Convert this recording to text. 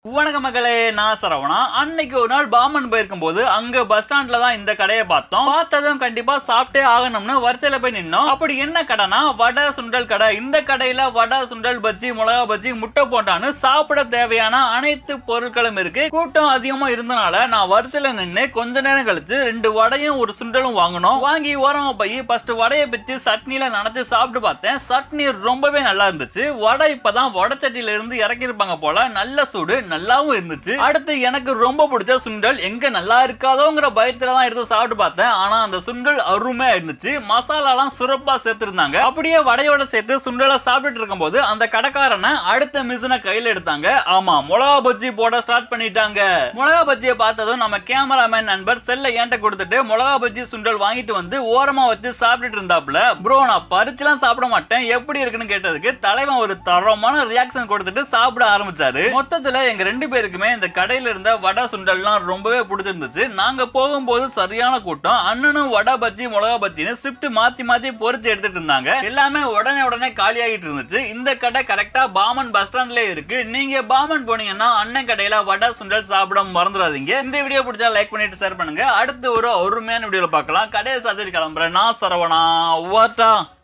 வணக்க மகளே நான் சரவணா அன்னைக்கு ஒரு நாள் பாமன் போயிருக்கும் போது அங்க பஸ் ஸ்டாண்ட்ல தான் இந்த கடையை பார்த்தோம் பார்த்ததும் கண்டிப்பா சாப்பிட்டே ஆகணும்னு வரிசையில போய் நின்னோம் அப்படி என்ன கடைனா வடை சுண்டல் கடை இந்த கடையில வடை சுண்டல் பஜ்ஜி மிளகா பஜ்ஜி முட்டை போண்டான்னு சாப்பிட தேவையான அனைத்து பொருட்களும் இருக்கு கூட்டம் அதிகமா இருந்தனால நான் வரிசையில நின்னு கொஞ்ச நேரம் கழிச்சு ரெண்டு வடையும் ஒரு சுண்டலும் வாங்கணும் வாங்கி ஓரமா போய் ஃபர்ஸ்ட் வடையை பிச்சு சட்னில நனைச்சு சாப்பிட்டு பார்த்தேன் சட்னி ரொம்பவே நல்லா இருந்துச்சு வடை இப்பதான் வடச்சட்டியில இருந்து இறக்கி இருப்பாங்க போல நல்ல சூடு நல்லாவும் இருந்துச்சு அடுத்து எனக்கு ரொம்ப பிடிச்ச சுண்டல் எங்க நல்லா இருக்காதோங்கிற பயத்துல தான் எடுத்து சாப்பிட்டு பார்த்தேன் ஆனா அந்த சுண்டல் அருமையா இருந்துச்சு மசாலாலாம் சிறப்பா சேர்த்திருந்தாங்க அப்படியே வடையோட சேர்த்து சுண்டலை சாப்பிட்டுட்டு இருக்கும்போது அந்த கடைக்காரனை அடுத்த மிஷினை கையில எடுத்தாங்க ஆமா மிளகா பஜ்ஜி போட ஸ்டார்ட் பண்ணிட்டாங்க மிளகா பஜ்ஜியை பார்த்ததும் நம்ம கேமராமேன் நண்பர் செல்ல ஏன்ட்ட கொடுத்துட்டு மிளகா பஜ்ஜி சுண்டல் வாங்கிட்டு வந்து ஓரமா வச்சு சாப்பிட்டுட்டு இருந்தாப்ல ப்ரோ நான் பறிச்சுலாம் சாப்பிட மாட்டேன் எப்படி இருக்குன்னு கேட்டதுக்கு தலைவன் ஒரு தரமான ரியாக்ஷன் கொடுத்துட்டு சாப்பிட ஆரம்பிச்சாரு மொத்தத்துல எங்க ரெண்டு பேருக்குமே இந்த கடையில இருந்த வடை சுண்டல்லாம் ரொம்பவே பிடிச்சிருந்துச்சு நாங்க போகும்போது சரியான கூட்டம் அண்ணனும் வடை பஜ்ஜி மிளகா பஜ்ஜின்னு ஷிஃப்ட் மாத்தி மாத்தி பொரிச்சு எடுத்துட்டு இருந்தாங்க எல்லாமே உடனே உடனே காலியாகிட்டு இருந்துச்சு இந்த கடை கரெக்டா பாமன் பஸ் ஸ்டாண்ட்ல இருக்கு நீங்க பாமன் போனீங்கன்னா அண்ணன் கடையில வடை சுண்டல் சாப்பிட மறந்துடாதீங்க இந்த வீடியோ பிடிச்சா லைக் பண்ணிட்டு ஷேர் பண்ணுங்க அடுத்து ஒரு அருமையான வீடியோல பார்க்கலாம் கடையை சாத்திட்டு கிளம்புறேன் நான் சரவணா வாட்டா